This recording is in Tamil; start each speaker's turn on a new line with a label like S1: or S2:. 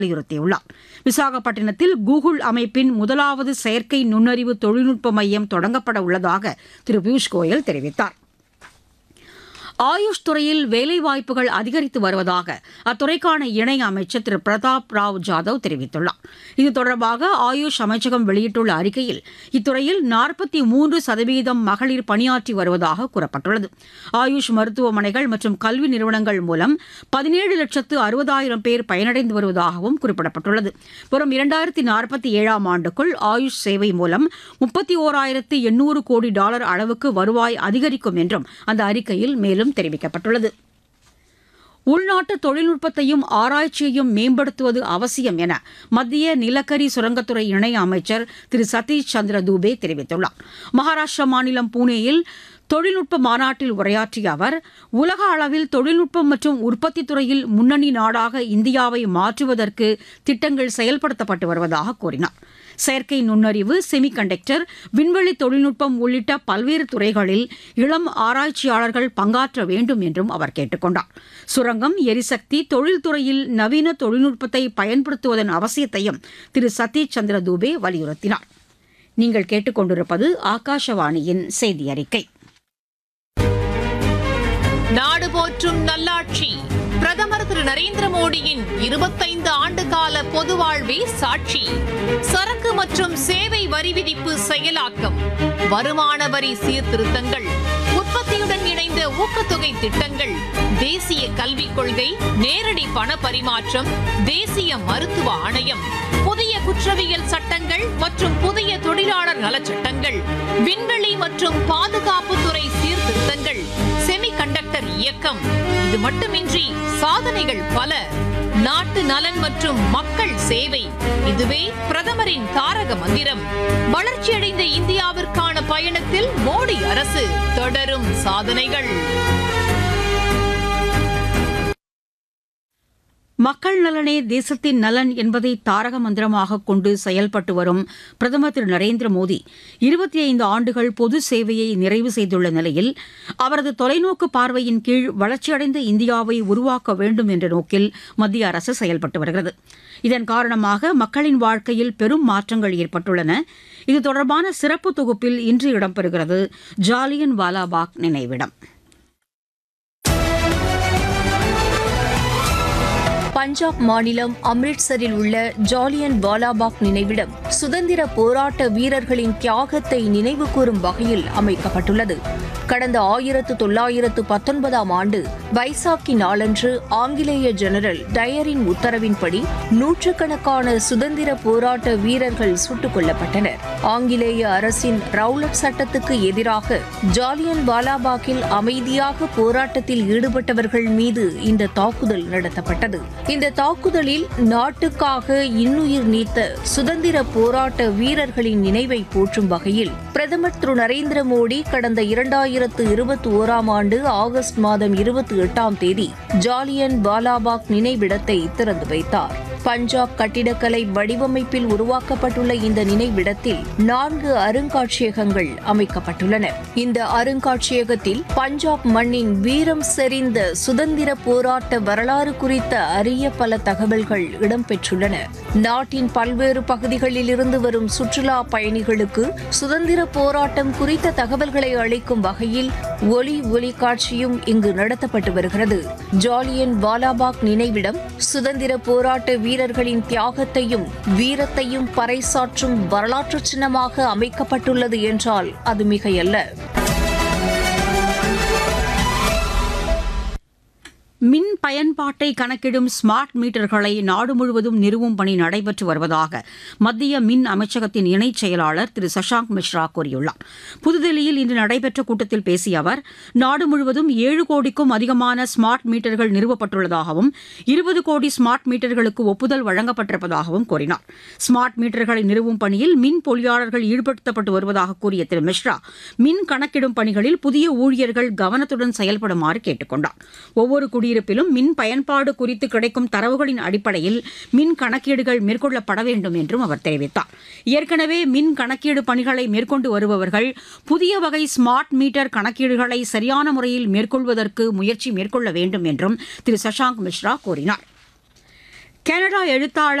S1: வலியுறுத்தியுள்ளார் விசாகப்பட்டினத்தில் கூகுள் அமைப்பின் முதலாவது செயற்கை நுண்ணறிவு தொழில்நுட்ப மையம் தொடங்கப்பட உள்ளதாக திரு பியூஷ் கோயல் தெரிவித்தார் ஆயுஷ் துறையில் வேலைவாய்ப்புகள் அதிகரித்து வருவதாக அத்துறைக்கான இணை அமைச்சர் திரு பிரதாப் ராவ் ஜாதவ் தெரிவித்துள்ளார் இது தொடர்பாக ஆயுஷ் அமைச்சகம் வெளியிட்டுள்ள அறிக்கையில் இத்துறையில் நாற்பத்தி மூன்று சதவீதம் மகளிர் பணியாற்றி வருவதாக கூறப்பட்டுள்ளது ஆயுஷ் மருத்துவமனைகள் மற்றும் கல்வி நிறுவனங்கள் மூலம் பதினேழு லட்சத்து அறுபதாயிரம் பேர் பயனடைந்து வருவதாகவும் குறிப்பிடப்பட்டுள்ளது வரும் இரண்டாயிரத்தி நாற்பத்தி ஏழாம் ஆண்டுக்குள் ஆயுஷ் சேவை மூலம் முப்பத்தி ஓராயிரத்து எண்ணூறு கோடி டாலர் அளவுக்கு வருவாய் அதிகரிக்கும் என்றும் அந்த அறிக்கையில் மேலும் தெரிவிக்கப்பட்டுள்ளது உள்நாட்டு தொழில்நுட்பத்தையும் ஆராய்ச்சியையும் மேம்படுத்துவது அவசியம் என மத்திய நிலக்கரி சுரங்கத்துறை இணை அமைச்சர் திரு சதீஷ் சந்திர தூபே தெரிவித்துள்ளார் மகாராஷ்டிரா மாநிலம் புனேயில் தொழில்நுட்ப மாநாட்டில் உரையாற்றிய அவர் உலக அளவில் தொழில்நுட்பம் மற்றும் உற்பத்தி துறையில் முன்னணி நாடாக இந்தியாவை மாற்றுவதற்கு திட்டங்கள் செயல்படுத்தப்பட்டு வருவதாக கூறினார் செயற்கை நுண்ணறிவு செமிகண்டக்டர் விண்வெளி தொழில்நுட்பம் உள்ளிட்ட பல்வேறு துறைகளில் இளம் ஆராய்ச்சியாளர்கள் பங்காற்ற வேண்டும் என்றும் அவர் கேட்டுக் கொண்டார் சுரங்கம் எரிசக்தி தொழில்துறையில் நவீன தொழில்நுட்பத்தை பயன்படுத்துவதன் அவசியத்தையும் திரு சதீஷ் சந்திர தூபே வலியுறுத்தினார் நீங்கள் கேட்டுக்கொண்டிருப்பது ஆகாஷவாணியின் செய்தி அறிக்கை
S2: நாடு போற்றும் நல்லாட்சி பிரதமர் திரு நரேந்திர மோடியின் இருபத்தைந்து ஆண்டு கால பொது வாழ்வே சாட்சி சரக்கு மற்றும் சேவை வரி விதிப்பு செயலாக்கம் வருமான வரி சீர்திருத்தங்கள் உற்பத்தியுடன் இணைந்த ஊக்கத்தொகை திட்டங்கள் தேசிய கல்விக் கொள்கை நேரடி பண பரிமாற்றம் தேசிய மருத்துவ ஆணையம் புதிய குற்றவியல் சட்டங்கள் மற்றும் புதிய தொழிலாளர் நலச்சட்டங்கள் விண்வெளி மற்றும் பாதுகாப்புத்துறை சீர்திருத்தங்கள் செமிகண்டக்டர் இயக்கம் இது மட்டுமின்றி சாதனைகள் பல நாட்டு நலன் மற்றும் மக்கள் சேவை இதுவே பிரதமரின் தாரக மந்திரம் வளர்ச்சியடைந்த இந்தியாவிற்கான பயணத்தில் மோடி அரசு தொடரும் சாதனைகள்
S1: மக்கள் நலனே தேசத்தின் நலன் என்பதை தாரக மந்திரமாக கொண்டு செயல்பட்டு வரும் பிரதமர் திரு நரேந்திர மோடி இருபத்தி ஐந்து ஆண்டுகள் பொது சேவையை நிறைவு செய்துள்ள நிலையில் அவரது தொலைநோக்கு பார்வையின் கீழ் வளர்ச்சியடைந்த இந்தியாவை உருவாக்க வேண்டும் என்ற நோக்கில் மத்திய அரசு செயல்பட்டு வருகிறது இதன் காரணமாக மக்களின் வாழ்க்கையில் பெரும் மாற்றங்கள் ஏற்பட்டுள்ளன இது தொடர்பான சிறப்பு தொகுப்பில் இன்று இடம்பெறுகிறது ஜாலியன் வாலாபாக் நினைவிடம்
S3: பஞ்சாப் மாநிலம் அம்ரிட்சரில் உள்ள ஜாலியன் வாலாபாக் நினைவிடம் சுதந்திர போராட்ட வீரர்களின் தியாகத்தை நினைவுகூரும் வகையில் அமைக்கப்பட்டுள்ளது கடந்த ஆயிரத்து தொள்ளாயிரத்து பத்தொன்பதாம் ஆண்டு வைசாக்கி நாளன்று ஆங்கிலேய ஜெனரல் டயரின் உத்தரவின்படி நூற்றுக்கணக்கான சுதந்திர போராட்ட வீரர்கள் சுட்டுக் கொல்லப்பட்டனர் ஆங்கிலேய அரசின் ரவுலட் சட்டத்துக்கு எதிராக ஜாலியன் வாலாபாக்கில் அமைதியாக போராட்டத்தில் ஈடுபட்டவர்கள் மீது இந்த தாக்குதல் நடத்தப்பட்டது இந்த தாக்குதலில் நாட்டுக்காக இன்னுயிர் நீத்த சுதந்திர போராட்ட வீரர்களின் நினைவை போற்றும் வகையில் பிரதமர் திரு நரேந்திர மோடி கடந்த இரண்டாயிரத்து இருபத்தி ஓராம் ஆண்டு ஆகஸ்ட் மாதம் இருபத்தி எட்டாம் தேதி ஜாலியன் வாலாபாக் நினைவிடத்தை திறந்து வைத்தார் பஞ்சாப் கட்டிடக்கலை வடிவமைப்பில் உருவாக்கப்பட்டுள்ள இந்த நினைவிடத்தில் நான்கு அருங்காட்சியகங்கள் அமைக்கப்பட்டுள்ளன இந்த அருங்காட்சியகத்தில் பஞ்சாப் மண்ணின் வீரம் செறிந்த சுதந்திர போராட்ட வரலாறு குறித்த அரிய பல தகவல்கள் இடம்பெற்றுள்ளன நாட்டின் பல்வேறு பகுதிகளில் இருந்து வரும் சுற்றுலா பயணிகளுக்கு சுதந்திர போராட்டம் குறித்த தகவல்களை அளிக்கும் வகையில் ஒலி ஒலி காட்சியும் இங்கு நடத்தப்பட்டு வருகிறது ஜாலியன் வாலாபாக் நினைவிடம் சுதந்திர போராட்ட வீரர்களின் தியாகத்தையும் வீரத்தையும் பறைசாற்றும் வரலாற்று சின்னமாக அமைக்கப்பட்டுள்ளது என்றால் அது மிகையல்ல
S1: மின் பயன்பாட்டை கணக்கிடும் ஸ்மார்ட் மீட்டர்களை நாடு முழுவதும் நிறுவும் பணி நடைபெற்று வருவதாக மத்திய மின் அமைச்சகத்தின் இணைச் செயலாளர் திரு சஷாங்க் மிஸ்ரா கூறியுள்ளார் புதுதில்லியில் இன்று நடைபெற்ற கூட்டத்தில் பேசிய அவர் நாடு முழுவதும் ஏழு கோடிக்கும் அதிகமான ஸ்மார்ட் மீட்டர்கள் நிறுவப்பட்டுள்ளதாகவும் இருபது கோடி ஸ்மார்ட் மீட்டர்களுக்கு ஒப்புதல் வழங்கப்பட்டிருப்பதாகவும் கூறினார் ஸ்மார்ட் மீட்டர்களை நிறுவும் பணியில் மின் பொறியாளர்கள் ஈடுபடுத்தப்பட்டு வருவதாக கூறிய திரு மிஸ்ரா மின் கணக்கிடும் பணிகளில் புதிய ஊழியர்கள் கவனத்துடன் செயல்படுமாறு கேட்டுக் கொண்டார் ஒவ்வொரு குடியிருப்பிலும் மின் பயன்பாடு குறித்து கிடைக்கும் தரவுகளின் அடிப்படையில் மின் கணக்கீடுகள் மேற்கொள்ளப்பட வேண்டும் என்றும் அவர் தெரிவித்தார் ஏற்கனவே மின் கணக்கீடு பணிகளை மேற்கொண்டு வருபவர்கள் புதிய வகை ஸ்மார்ட் மீட்டர் கணக்கீடுகளை சரியான முறையில் மேற்கொள்வதற்கு முயற்சி மேற்கொள்ள வேண்டும் என்றும் திரு சஷாங்க் மிஸ்ரா கூறினார் கனடா எழுத்தாளர்